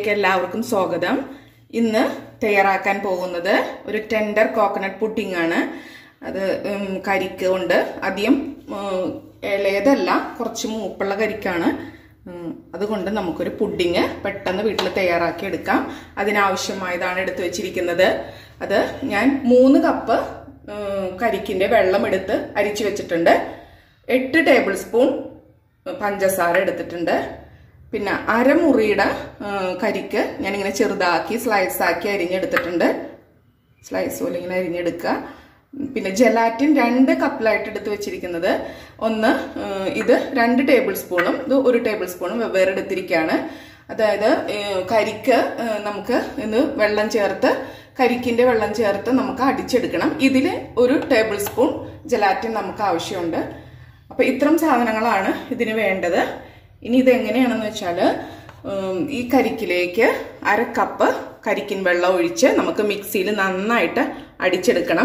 കിച്ചണിലേക്ക് എല്ലാവർക്കും സ്വാഗതം ഇന്ന് തയ്യാറാക്കാൻ പോകുന്നത് ഒരു ടെൻഡർ കോക്കനട്ട് പുഡിംഗ് ആണ് അത് ഉം, കരിക്ക് കൊണ്ട് അധികം ഉം, ഇളയതല്ല കുറച്ച് മൂപ്പുള്ള കരിക്കാണ് ഉം, അതുകൊണ്ട് നമുക്കൊരു പുഡിങ് പെട്ടെന്ന് വീട്ടിൽ തയ്യാറാക്കി എടുക്കാം അതിനാവശ്യമായതാണ് എടുത്തു വെച്ചിരിക്കുന്നത് അത് ഞാൻ മൂന്ന് കപ്പ് ഉം, കരിക്കിന്റെ വെള്ളം എടുത്ത് അരിച്ചു വെച്ചിട്ടുണ്ട് എട്ട് ടേബിൾ സ്പൂൺ പഞ്ചസാര എടുത്തിട്ടുണ്ട് പിന്നെ അരമുറിയുടെ ആ, കരിക്ക് ഞാനിങ്ങനെ ചെറുതാക്കി സ്ലൈസ് ആക്കി അരിഞ്ഞെടുത്തിട്ടുണ്ട് സ്ലൈസ് പോലെ ഇങ്ങനെ അരിഞ്ഞെടുക്കുക പിന്നെ ജലാറ്റിൻ രണ്ട് കപ്പിലായിട്ട് എടുത്ത് വെച്ചിരിക്കുന്നത് ഒന്ന് ആ, ഇത് രണ്ട് ടേബിൾ സ്പൂണും ഇത് ഒരു ടേബിൾ സ്പൂണും വെവ്വേറെ എടുത്തിരിക്കുകയാണ് അതായത് ഏ, കരിക്ക് ഏ, നമുക്ക് ഇത് വെള്ളം ചേർത്ത് കരിക്കിന്റെ വെള്ളം ചേർത്ത് നമുക്ക് അടിച്ചെടുക്കണം ഇതിൽ ഒരു ടേബിൾ സ്പൂൺ ജലാറ്റിൻ നമുക്ക് ആവശ്യമുണ്ട് അപ്പൊ ഇത്തരം സാധനങ്ങളാണ് ഇതിന് വേണ്ടത് ഇനി ഇത് എങ്ങനെയാണെന്ന് വെച്ചാൽ ഈ കരിക്കിലേക്ക് അര കപ്പ് കരിക്കിൻ വെള്ളം ഒഴിച്ച് നമുക്ക് മിക്സിയിൽ നന്നായിട്ട് അടിച്ചെടുക്കണം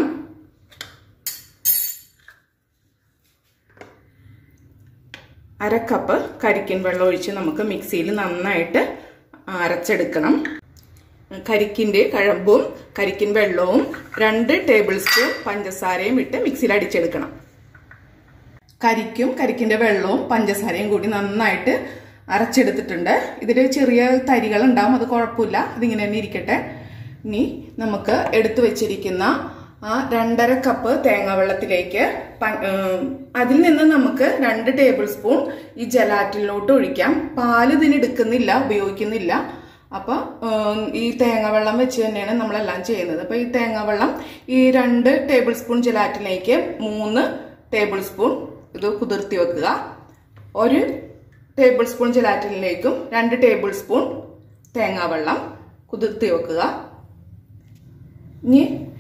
അര കപ്പ് കരിക്കിൻ വെള്ളം ഒഴിച്ച് നമുക്ക് മിക്സിയിൽ നന്നായിട്ട് അരച്ചെടുക്കണം കരിക്കിന്റെ കഴമ്പും കരിക്കിൻ വെള്ളവും രണ്ട് ടേബിൾ സ്പൂൺ പഞ്ചസാരയും ഇട്ട് മിക്സിയിൽ അടിച്ചെടുക്കണം കരിക്കും കരിക്കിന്റെ വെള്ളവും പഞ്ചസാരയും കൂടി നന്നായിട്ട് അരച്ചെടുത്തിട്ടുണ്ട് ഇതിൽ ചെറിയ തരികൾ ഉണ്ടാവും അത് കുഴപ്പമില്ല അതിങ്ങനെ തന്നെ ഇരിക്കട്ടെ ഇനി നമുക്ക് എടുത്തു വെച്ചിരിക്കുന്ന ആ രണ്ടര കപ്പ് തേങ്ങ വെള്ളത്തിലേക്ക് പ- ഏം, അതിൽ നിന്ന് നമുക്ക് രണ്ട് ടേബിൾ സ്പൂൺ ഈ ജലാറ്റിനിലോട്ട് ഒഴിക്കാം പാല് ഇതിന് എടുക്കുന്നില്ല ഉപയോഗിക്കുന്നില്ല അപ്പൊ ഏം, ഈ തേങ്ങ വെള്ളം വെച്ച് തന്നെയാണ് നമ്മളെല്ലാം ചെയ്യുന്നത് അപ്പൊ ഈ തേങ്ങ വെള്ളം ഈ രണ്ട് ടേബിൾ സ്പൂൺ ജലാറ്റിലേക്ക് മൂന്ന് ടേബിൾ സ്പൂൺ ഇത് കുതിർത്തി വെക്കുക ഒരു ടേബിൾ സ്പൂൺ ജലാറ്റിനിലേക്കും രണ്ട് ടേബിൾ സ്പൂൺ തേങ്ങാവെള്ളം കുതിർത്തി വെക്കുക ഇനി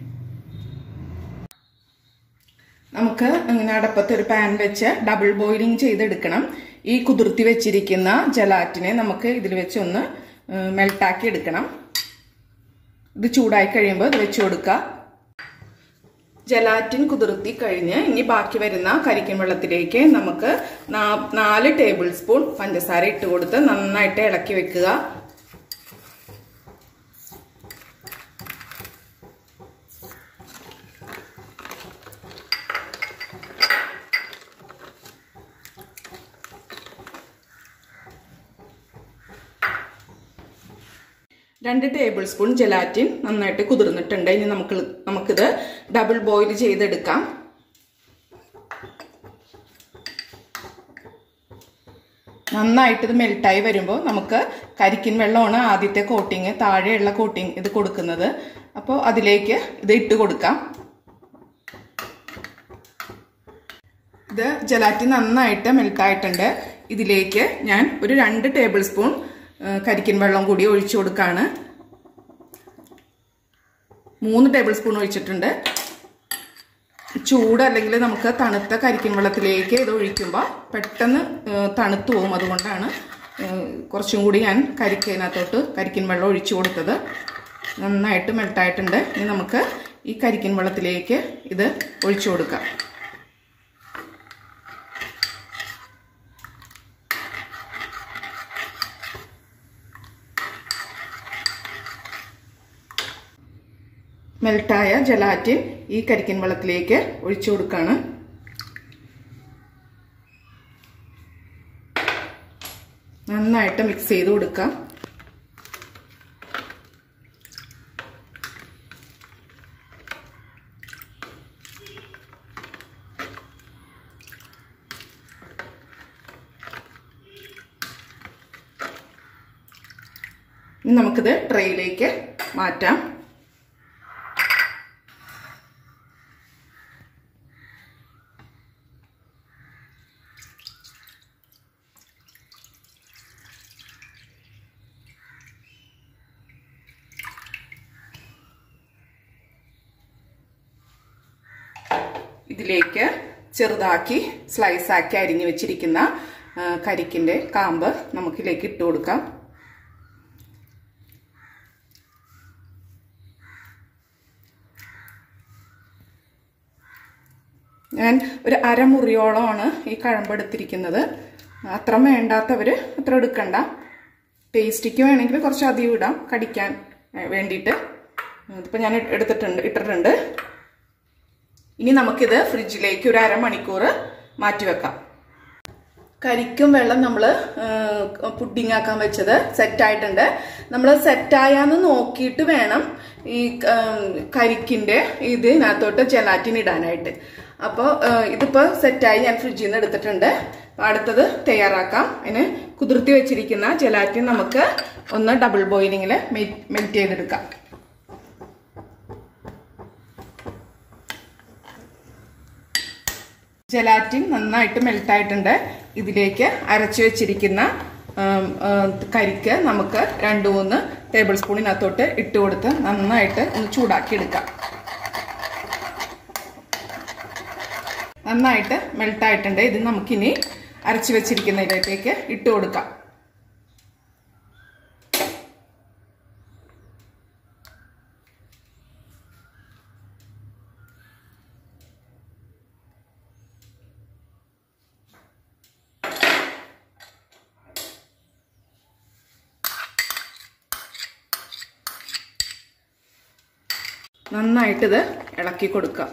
നമുക്ക് ഇങ്ങനെ അടപ്പത്ത് ഒരു പാൻ വെച്ച് ഡബിൾ ബോയിലിംഗ് ചെയ്തെടുക്കണം ഈ കുതിർത്തി വെച്ചിരിക്കുന്ന ജലാറ്റിനെ നമുക്ക് ഇതിൽ വെച്ച് ഒന്ന് മെൽട്ടാക്കി എടുക്കണം ഇത് ചൂടായി കഴിയുമ്പോൾ ഇത് വെച്ച് കൊടുക്കുക ജലാറ്റിൻ കുതിർത്തി കഴിഞ്ഞ് ഇനി ബാക്കി വരുന്ന കരിക്കിൻ വെള്ളത്തിലേക്ക് നമുക്ക് നാ- നാല് ടേബിൾ സ്പൂൺ പഞ്ചസാര ഇട്ട് കൊടുത്ത് നന്നായിട്ട് ഇളക്കി വെക്കുക രണ്ട് ടേബിൾ സ്പൂൺ ജലാറ്റിൻ നന്നായിട്ട് കുതിർന്നിട്ടുണ്ട് ഇനി നമുക്ക് നമുക്കിത് ഡബിൾ ബോയിൽ ചെയ്തെടുക്കാം നന്നായിട്ട് ഇത് മെൽട്ടായി വരുമ്പോൾ നമുക്ക് കരിക്കിൻ വെള്ളമാണ് ആദ്യത്തെ കോട്ടിങ് താഴെയുള്ള കോട്ടിങ് ഇത് കൊടുക്കുന്നത് അപ്പോൾ അതിലേക്ക് ഇത് ഇട്ട് കൊടുക്കാം ഇത് ജലാറ്റിൻ നന്നായിട്ട് മെൽട്ടായിട്ടുണ്ട് ഇതിലേക്ക് ഞാൻ ഒരു രണ്ട് ടേബിൾ സ്പൂൺ ആ, കരിക്കിൻ വെള്ളം കൂടി ഒഴിച്ചു കൊടുക്കാണ് മൂന്ന് ടേബിൾ സ്പൂൺ ഒഴിച്ചിട്ടുണ്ട് ചൂട് അല്ലെങ്കിൽ നമുക്ക് തണുത്ത കരിക്കിൻ വെള്ളത്തിലേക്ക് ഇത് ഒഴിക്കുമ്പോൾ പെട്ടെന്ന് ആ, തണുത്തു പോകും അതുകൊണ്ടാണ് ആ, കുറച്ചും കൂടി ഞാൻ കരിക്കിനകത്തോട്ട് കരിക്കിൻ വെള്ളം ഒഴിച്ചു കൊടുത്തത് നന്നായിട്ട് മെൽട്ടായിട്ടുണ്ട് ഇനി നമുക്ക് ഈ കരിക്കിൻ വെള്ളത്തിലേക്ക് ഇത് ഒഴിച്ചു കൊടുക്കാം മെൽട്ടായ ജലാറ്റിൻ ഈ കരിക്കിൻ വെള്ളത്തിലേക്ക് ഒഴിച്ചു കൊടുക്കാണ് നന്നായിട്ട് മിക്സ് ചെയ്ത് കൊടുക്കാം ഇനി നമുക്കിത് ട്രേയിലേക്ക് മാറ്റാം ഇതിലേക്ക് ചെറുതാക്കി സ്ലൈസ് ആക്കി അരിഞ്ഞു വെച്ചിരിക്കുന്ന ആ, കരിക്കിന്റെ കാമ്പ് നമുക്കിതിലേക്ക് ഇട്ട് കൊടുക്കാം ഞാൻ ഒരു അരമുറിയോളമാണ് ഈ കഴമ്പെടുത്തിരിക്കുന്നത് അത്ര വേണ്ടാത്തവർ അത്ര എടുക്കണ്ട ടേസ്റ്റിക്ക് വേണമെങ്കിൽ കുറച്ച് അധികം ഇടാം കടിക്കാൻ ഏ, വേണ്ടിയിട്ട് ഇതിപ്പോൾ ഞാൻ എടുത്തിട്ടുണ്ട് ഇട്ടിട്ടുണ്ട് ഇനി നമുക്കിത് ഫ്രിഡ്ജിലേക്ക് ഒരു അരമണിക്കൂർ മാറ്റി വെക്കാം കരിക്കും വെള്ളം നമ്മൾ പുഡിംഗ് ആക്കാൻ വെച്ചത് സെറ്റായിട്ടുണ്ട് നമ്മൾ സെറ്റായാന്ന് നോക്കിയിട്ട് വേണം ഈ ഉം, കരിക്കിന്റെ ഇതിനകത്തോട്ട് ജെലാറ്റിൻ ഇടാനായിട്ട് അപ്പോൾ ഇതിപ്പോൾ സെറ്റായി ഞാൻ ഫ്രിഡ്ജിൽ നിന്ന് എടുത്തിട്ടുണ്ട് അപ്പൊ അടുത്തത് തയ്യാറാക്കാം അതിന് കുതിർത്തി വെച്ചിരിക്കുന്ന ജെലാറ്റിൻ നമുക്ക് ഒന്ന് ഡബിൾ ബോയിലിങ്ങിൽ മെൽറ്റ് ചെയ്തെടുക്കാം ജലാറ്റിൻ നന്നായിട്ട് മെൽട്ടായിട്ടുണ്ട് ഇതിലേക്ക് അരച്ചു വെച്ചിരിക്കുന്ന ഉം, ഉം, കരിക്ക് നമുക്ക് രണ്ട് മൂന്ന് ടേബിൾ സ്പൂണിനകത്തോട്ട് ഇട്ട് കൊടുത്ത് നന്നായിട്ട് ഒന്ന് ചൂടാക്കി എടുക്കാം നന്നായിട്ട് മെൽട്ടായിട്ടുണ്ട് ഇത് നമുക്കിനി അരച്ചു വെച്ചിരിക്കുന്ന ഇതിലേക്ക് ഇട്ട് കൊടുക്കാം നന്നായിട്ടിത് ഇളക്കി കൊടുക്കുക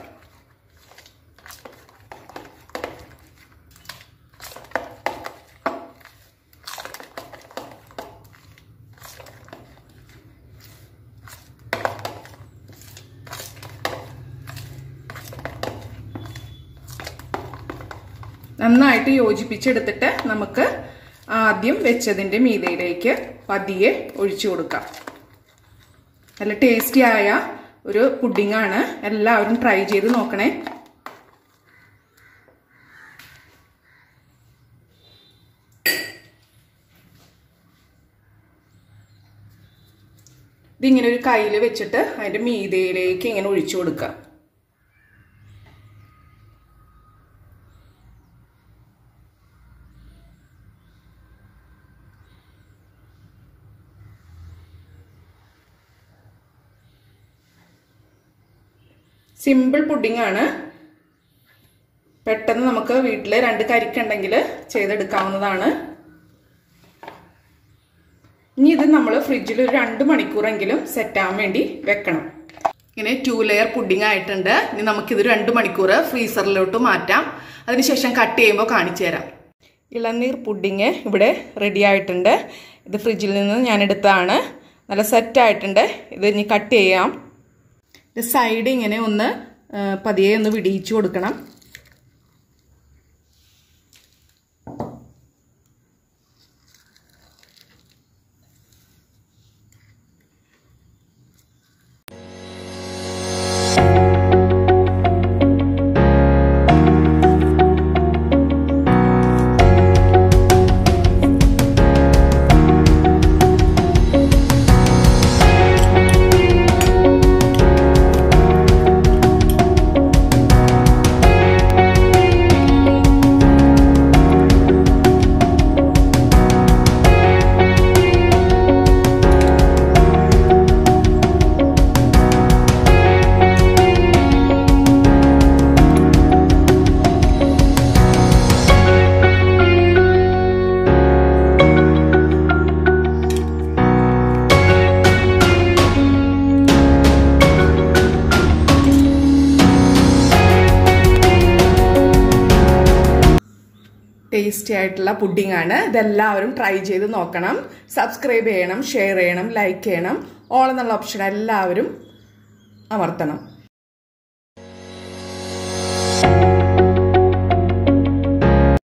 നന്നായിട്ട് യോജിപ്പിച്ചെടുത്തിട്ട് നമുക്ക് ആദ്യം വെച്ചതിന്റെ മീതയിലേക്ക് പതിയെ ഒഴിച്ചു കൊടുക്കാം നല്ല ടേസ്റ്റി ആയ ഒരു പുഡിംഗ് ആണ് എല്ലാവരും ട്രൈ ചെയ്ത് നോക്കണേ ഇതിങ്ങനെ ഒരു കയ്യിൽ വെച്ചിട്ട് അതിന്റെ മീതയിലേക്ക് ഇങ്ങനെ ഒഴിച്ചു കൊടുക്കുക സിമ്പിൾ പുഡിംഗ് ആണ് പെട്ടെന്ന് നമുക്ക് വീട്ടിൽ രണ്ട് കരിക്കുണ്ടെങ്കിൽ ചെയ്തെടുക്കാവുന്നതാണ് ഇനി ഇത് നമ്മൾ ഫ്രിഡ്ജിൽ ഒരു രണ്ട് മണിക്കൂറെങ്കിലും സെറ്റ് ആവാൻ വേണ്ടി വെക്കണം ഇങ്ങനെ ടു ലെയർ പുഡിംഗ് ആയിട്ടുണ്ട് ഇനി നമുക്കിത് രണ്ട് മണിക്കൂർ ഫ്രീസറിലോട്ട് മാറ്റാം അതിനുശേഷം കട്ട് ചെയ്യുമ്പോൾ കാണിച്ചു തരാം ഇളനീർ പുഡിങ് ഇവിടെ റെഡി ആയിട്ടുണ്ട് ഇത് ഫ്രിഡ്ജിൽ നിന്ന് ഞാൻ എടുത്തതാണ് നല്ല സെറ്റ് ആയിട്ടുണ്ട് ഇത് ഇനി കട്ട് ചെയ്യാം ഇത് സൈഡ് ഇങ്ങനെ ഒന്ന് ആ, പതിയെ ഒന്ന് വിടിയിച്ചു കൊടുക്കണം ടേസ്റ്റി ആയിട്ടുള്ള പുഡിംഗ് ആണ് ഇതെല്ലാവരും ട്രൈ ചെയ്ത് നോക്കണം സബ്സ്ക്രൈബ് ചെയ്യണം ഷെയർ ചെയ്യണം ലൈക്ക് ചെയ്യണം ഓൾ എന്നുള്ള ഓപ്ഷൻ എല്ലാവരും അമർത്തണം